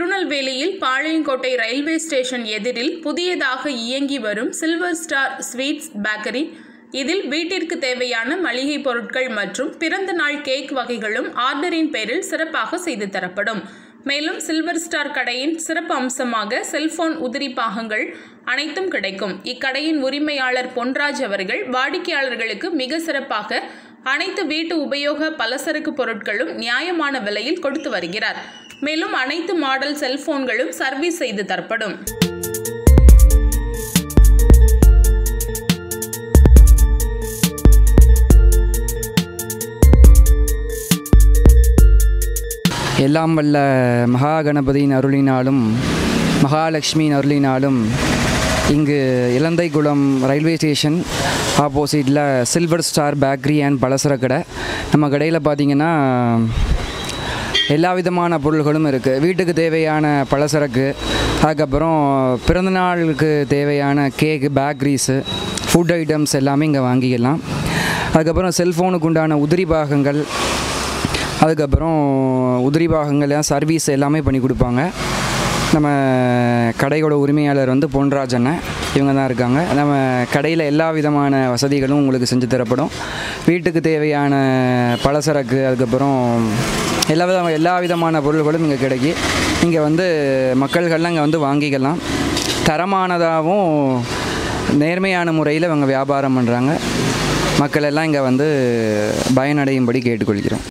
திருநெல்வேலியில் Palayamkottai railway station எதிரில் புதியதாக இயங்கி வரும் சில்வர் ஸ்டார் ஸ்வீட்ஸ் பேக்கரி இதில் வீட்டிற்கு தேவையான மளிகை பொருட்கள் மற்றும் பிறந்த நாள் கேக் வகைகளும் ஆர்டரின் பேரில் சிறப்பாக செய்து தரப்படும் மேலும் சில்வர் ஸ்டார் கடையின் சிறப்பு அம்சமாக செல்போன் உதிரி பாகங்கள் அனைத்தும் கிடைக்கும் இக்கடையின் உரிமையாளர் பொன்ராஜ் அவர்கள் வாடிக்கையாளர்களுக்கு மிக சிறப்பாக அனைத்து வீட்டு உபயோக பலசரக்கு பொருட்களும் நியாயமான விலையில் கொடுத்து வருகிறார் மேலும் அனைத்து மாடல் செல்போன்களும் சர்வீஸ் செய்து தரப்படும் எல்லாம் வல்ல மகா கணபதியின் அருளினாலும் மகாலட்சுமியின் அருளினாலும் இங்கு இலந்தைக்குளம் ரயில்வே ஸ்டேஷன் ஆப்போசிட்டில் சில்வர் ஸ்டார் பேக்கரி அண்ட் பலசர கடை நம்ம கடையில் பார்த்தீங்கன்னா எல்லா விதமான பொருள்களும் இருக்குது வீட்டுக்கு தேவையான பலசரக்கு அதுக்கப்புறம் பிறந்தநாளுக்கு தேவையான கேக்கு பேக்கரிஸு ஃபுட் ஐட்டம்ஸ் எல்லாமே இங்கே வாங்கிக்கலாம் அதுக்கப்புறம் செல்ஃபோனுக்கு உண்டான உதிரி பாகங்கள் அதுக்கப்புறம் உதிரி பாகங்கள் எல்லாம் சர்வீஸ் எல்லாமே பண்ணி கொடுப்பாங்க நம்ம கடையோட உரிமையாளர் வந்து பொன்ராஜ் அண்ணன் இவங்க தான் இருக்காங்க நம்ம கடையில் எல்லா விதமான வசதிகளும் உங்களுக்கு செஞ்சு தரப்படும் வீட்டுக்கு தேவையான பலசரக்கு அதுக்கப்புறம் எல்லா வித எல்லா விதமான பொருள்களும் இங்கே கிடைக்கி இங்கே வந்து மக்கள்கள்லாம் இங்கே வந்து வாங்கிக்கலாம் தரமானதாகவும் நேர்மையான முறையில் இவங்க வியாபாரம் பண்ணுறாங்க மக்கள் எல்லாம் இங்கே வந்து பயனடையும்படி கேட்டுக்கொள்கிறோம்